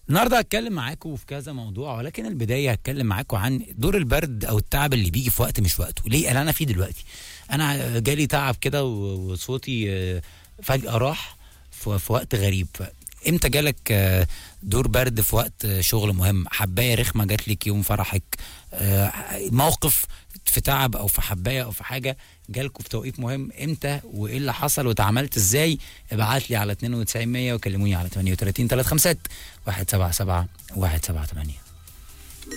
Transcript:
النهارده هتكلم معاكم في كذا موضوع ولكن البدايه هتكلم معاكم عن دور البرد او التعب اللي بيجي في وقت مش وقته ليه انا فيه دلوقتي انا جالي تعب كده و- وصوتي آه، فجاه راح في في وقت غريب امتى جالك آه، دور برد في وقت آه، شغل مهم حبايه رخمه جات لك يوم فرحك آه، موقف في تعب او في حبايه او في حاجه جالكوا في توقيت مهم امتى وايه اللي حصل واتعاملت ازاي ابعت لي على 92 100 وكلموني على 38 35 177 178